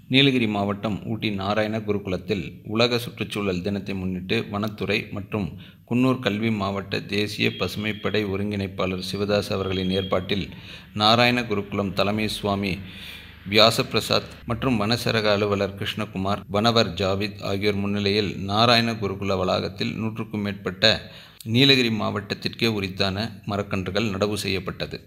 நீலகிரி மாவட்டம் ஊட்டி நாராயண குருகுலத்தில் உலக சுற்றுச்சூழல் தினத்தை முன்னிட்டு வனத்துறை மற்றும் குன்னூர் கல்வி மாவட்ட தேசிய பசுமைப்படை ஒருங்கிணைப்பாளர் சிவதாஸ் அவர்களின் ஏற்பாட்டில் நாராயண குருகுலம் தலைமை சுவாமி வியாசபிரசாத் மற்றும் வனச்சரக அலுவலர் கிருஷ்ணகுமார் வனவர் ஜாவித் ஆகியோர் முன்னிலையில் நாராயண குருகுல வளாகத்தில் நூற்றுக்கும் மேற்பட்ட நீலகிரி மாவட்டத்திற்கே உரித்தான மரக்கன்றுகள் நடவு செய்யப்பட்டது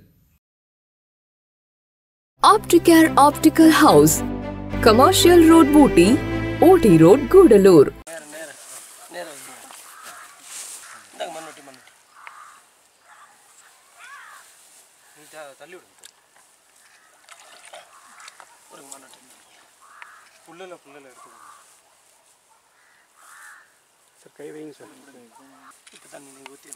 Opticare Optical House, Commercial Road Booty, OT Road, Gudalur. நேர நேர நேர வந்து இந்தாங்க மண்வெட்டி மண்வெட்டி நீ த- தள்ளி விடுங்க ஒரு மண்வெட்டி புல்லில் புல்லில் எடுத்துக்கோங்க சார் கை வைங்க சார் இப்போ தண்ணி நீங்கள் ஊற்றி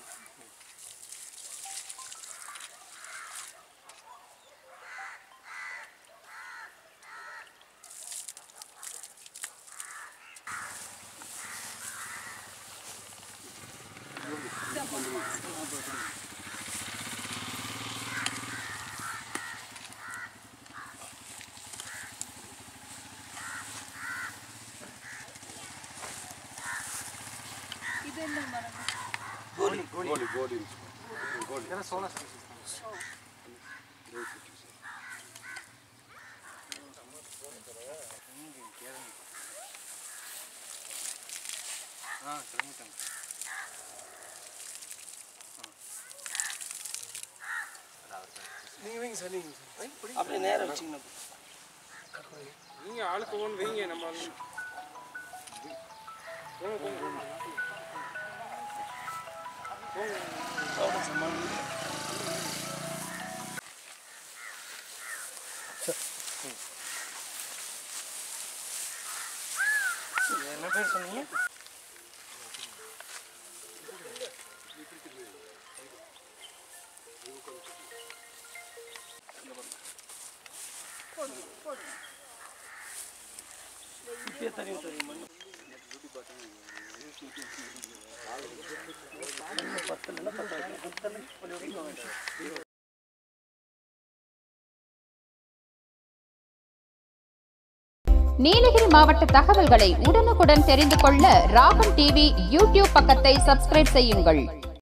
இதெல்லாம் சோனா சார் ஆ கிளம்பிட்டாங்க நீங்கள் வைங்க சார் நீங்கள் வைங்க பிடிங்க அப்படியே நேரம் வச்சிங்கன்னா நீங்கள் ஆளுக்கு ஒன்று வைங்க நம்ம ஆளு. போங்க போங்க போங்க என்ன பேர் சொன்னீங்க இப்பயே தண்ணி ஊற்றுறீங்க மண்ணு பத்தல பத்தாது பத்தல கொஞ்சம் வைக்க வேண்டாம் நீலகிரி மாவட்ட தகவல்களை உடனுக்குடன் தெரிந்து கொள்ள ராகம் டிவி யூடியூப் பக்கத்தை சப்ஸ்கிரைப் செய்யுங்கள்